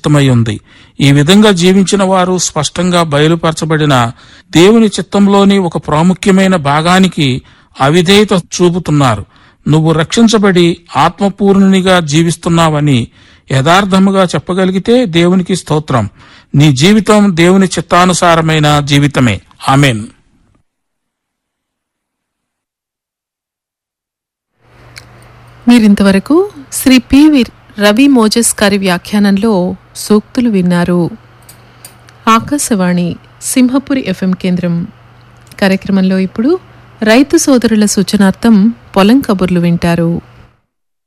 చిత్తమై ఉంది ఈ విధంగా జీవించిన వారు స్పష్టంగా బయలుపరచబడిన దేవుని చిత్తంలోని ఒక ప్రాముఖ్యమైన భాగానికి అవిధేయత చూపుతున్నారు నువ్వు రక్షించబడి ఆత్మపూర్ణునిగా జీవిస్తున్నావని యథార్థముగా చెప్పగలిగితే దేవునికి స్తోత్రం నీ జీవితం దేవుని చిత్తానుసారమైన జీవితమే ఆమెన్ మీరింతవరకు శ్రీ పివి రవి మోజస్ గారి వ్యాఖ్యానంలో సూక్తులు విన్నారు ఆకాశవాణి సింహపురి ఎఫ్ఎం కేంద్రం కార్యక్రమంలో ఇప్పుడు రైతు సోదరుల సూచనార్థం పొలం కబుర్లు వింటారు